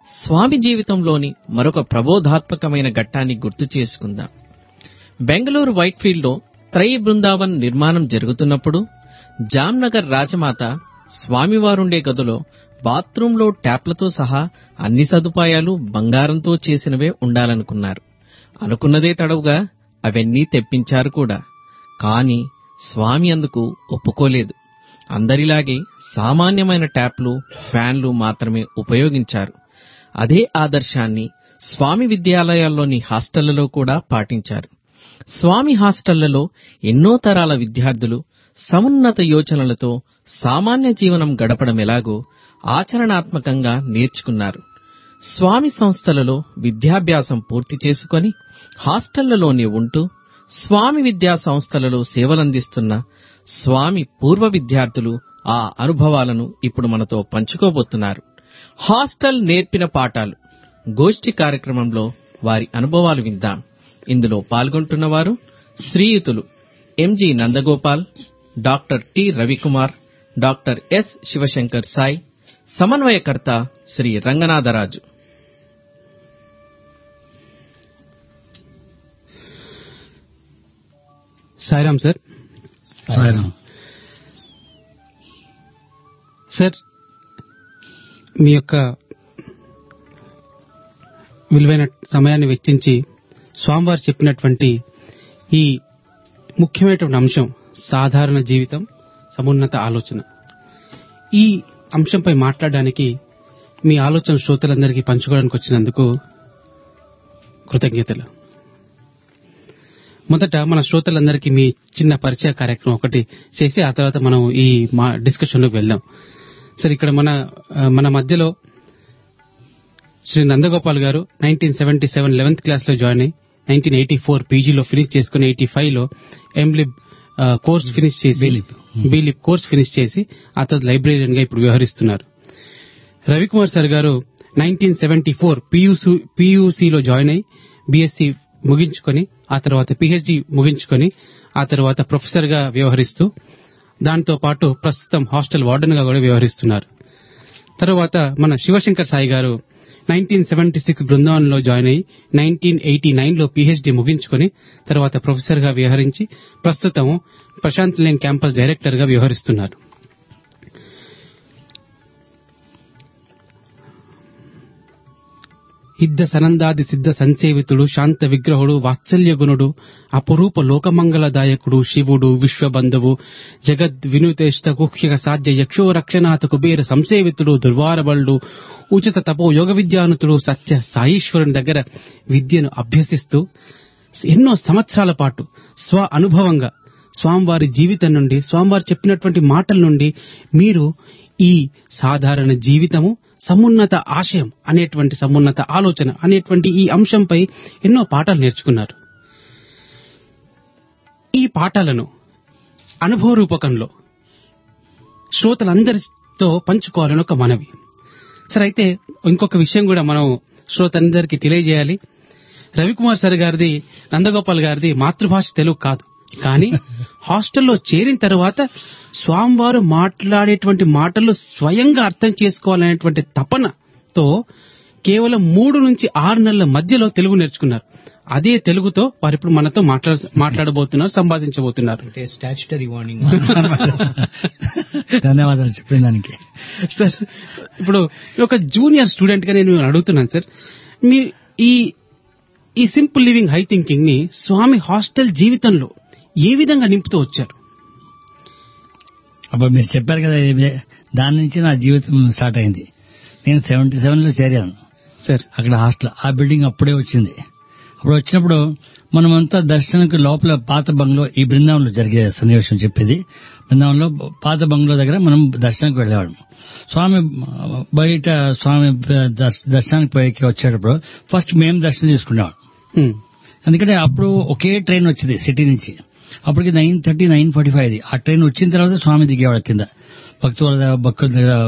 స్వామి జీవితంలోని మరొక ప్రబోధాత్మకమైన ఘట్టాన్ని గుర్తు చేసుకుందాం బెంగళూరు వైట్ఫీల్డ్లో త్రయి బృందావన్ నిర్మాణం జరుగుతున్నప్పుడు జామ్నగర్ రాజమాత స్వామివారుండే గదిలో బాత్రూంలో ట్యాప్లతో సహా అన్ని సదుపాయాలు బంగారంతో చేసినవే ఉండాలనుకున్నారు అనుకున్నదే తడవుగా అవన్నీ తెప్పించారు కూడా కాని స్వామి అందుకు ఒప్పుకోలేదు అందరిలాగే సామాన్యమైన ట్యాప్లు ఫ్యాన్లు మాత్రమే ఉపయోగించారు అదే ఆదర్శాన్ని స్వామి విద్యాలయాల్లోని హాస్టళ్లలో కూడా పాటించారు స్వామి హాస్టళ్లలో ఎన్నో తరాల విద్యార్థులు సమున్నత యోచనలతో సామాన్య జీవనం గడపడం ఎలాగో ఆచరణాత్మకంగా నేర్చుకున్నారు స్వామి సంస్థలలో విద్యాభ్యాసం పూర్తి చేసుకొని హాస్టళ్లలోనే ఉంటూ స్వామి విద్యా సంస్థలలో సేవలందిస్తున్న స్వామి పూర్వ విద్యార్థులు ఆ అనుభవాలను ఇప్పుడు మనతో పంచుకోబోతున్నారు హాస్టల్ నేర్పిన పాఠాలు గోష్ఠి కార్యక్రమంలో వారి అనుభవాలు విందాం ఇందులో పాల్గొంటున్నవారు శ్రీయుతులు MG Nandagopal doctor T Ravikumar doctor S Sivashankar Sai సమన్వయకర్త శ్రీ రంగనాథరాజు సాయిరామ్ సార్ సాయిరామ్ సార్ మీ యొక్క విలువైన సమయాన్ని వెచ్చించి స్వామివారు చెప్పినటువంటి ఈ ముఖ్యమైనటువంటి అంశం సాధారణ జీవితం సమున్నత ఆలోచన ఈ అంశంపై మాట్లాడడానికి మీ ఆలోచన శ్రోతలందరికీ పంచుకోవడానికి వచ్చినందుకు కృతజ్ఞతలు మొదట మన శ్రోతలందరికీ మీ చిన్న పరిచయ కార్యక్రమం ఒకటి చేసి ఆ తర్వాత మనం ఈ మా డిస్కషన్ లోకి వెళ్దాం సార్ ఇక్కడ మన ఆ, మన మధ్యలో శ్రీ నందగోపాల్ గారు nineteen seventy seven eleventh class లో జాయిన్ అయ్యి నైన్టీన్ ఎయిటీ ఫోర్ పీజీలో ఫినిష్ చేసుకుని ఎయిటీ ఫైవ్ లో ఎంలిబ్ ఆ, కోర్స్ ఫినిష్ చేసి బీలిబ్. బీలిబ్ కోర్స్ ఫినిష్ చేసి ఆ తర్వాత లైబ్రేరియన్ గా ఇప్పుడు వ్యవహరిస్తున్నారు రవికుమార్ సార్ గారు నైన్టీన్ సెవెంటీ ఫోర్ పియూసీలో జాయిన్ అయ్యి బీఎస్సీ ముగించుకొని ఆ తర్వాత పిహెచ్డి ముగించుకొని ఆ తర్వాత ప్రొఫెసర్ గా వ్యవహరిస్తూ దాంతో పాటు ప్రస్తుతం హాస్టల్ వార్డెన్ గా కూడా వ్యవహరిస్తున్నారు తర్వాత మన శివశంకర్ సాయి గారు నైన్టీన్ సెవెంటీ సిక్స్ బృందావనంలో జాయిన్ అయ్యి నైన్టీన్ ఎయిటీ నైన్ లో పిహెచ్డి ముగించుకొని తర్వాత ప్రొఫెసర్ గా వ్యవహరించి ప్రస్తుతం ప్రశాంత్ లేన్ క్యాంపస్ డైరెక్టర్ గా వ్యవహరిస్తున్నారు ఇద్ద సనందాది సిద్ధ సంసేవితుడు శాంత విగ్రహుడు వాత్సల్య గుణుడు అపురూప లోకమంగళదాయకుడు శివుడు విశ్వబంధువు జగద్ వినుతేష్ట గుహ్యక సాధ్య యక్షో రక్షనాథ కుబేర సంసేవితుడు దుర్వారబలుడు ఉచిత తపో యోగ విద్యానుతుడు సత్య సాయీశ్వరుని దగ్గర విద్యను అభ్యసిస్తూ ఎన్నో సంవత్సరాల పాటు స్వ అనుభవంగా స్వామివారి జీవితం నుండి స్వామివారు చెప్పినటువంటి మాటల నుండి మీరు ఈ సాధారణ జీవితము సమున్నత ఆశయం అనేటువంటి సమున్నత ఆలోచన అనేటువంటి ఈ అంశంపై ఎన్నో పాఠాలు నేర్చుకున్నారు ఈ పాఠాలను అనుభవ రూపకంలో శ్రోతలందరితో పంచుకోవాలని ఒక మనవి సరే అయితే ఇంకొక విషయం కూడా మనం శ్రోతలందరికీ తెలియజేయాలి రవికుమార్ సార్ గారిది నందగోపాల్ గారిది మాతృభాష తెలుగు కాదు కానీ హాస్టల్లో చేరిన తర్వాత స్వామివారు మాట్లాడేటువంటి మాటలు స్వయంగా అర్థం చేసుకోవాలనేటువంటి తపనతో కేవలం మూడు నుంచి ఆరు నెలల మధ్యలో తెలుగు నేర్చుకున్నారు అదే తెలుగుతో వారు ఇప్పుడు మనతో మాట్లా మాట్లాడబోతున్నారు సంభాషించబోతున్నారు అంటే స్టాచ్యుటరీ వార్నింగ్ ధన్యవాదాలు చెప్పిన దానికి సార్ ఇప్పుడు ఒక జూనియర్ స్టూడెంట్ గా నేను అడుగుతున్నాను సార్ మీ ఈ ఈ సింపుల్ లివింగ్ హై థింకింగ్ ని స్వామి హాస్టల్ జీవితంలో ఏ విధంగా నింపుతూ వచ్చారు అప్పుడు మీరు చెప్పారు కదా ఇది దాని నుంచి నా జీవితం స్టార్ట్ అయింది నేను సెవెంటీ సెవెన్ లో చేరాను సార్ అక్కడ హాస్టల్ ఆ బిల్డింగ్ అప్పుడే వచ్చింది అప్పుడు వచ్చినప్పుడు మనమంతా దర్శనానికి లోపల పాత బంగ్లో ఈ బృందావనంలో జరిగే సన్నివేశం చెప్పేది బృందావనంలో పాత బంగ్లో దగ్గర మనం దర్శనానికి వెళ్ళేవాళ్ళం స్వామి బయట స్వామి దర్శ- దర్శనానికి పోయి వచ్చేటప్పుడు ఫస్ట్ మేము దర్శనం చేసుకునేవాళ్ళం హ్మ్. ఎందుకంటే అప్పుడు ఒకే ట్రైన్ వచ్చింది సిటీ నుంచి అప్పటికి nine thirty nine forty five ఆ ట్రైన్ వచ్చిన తర్వాత స్వామి దిగేవాడు కింద భక్తుల భక్తుల దగ్గర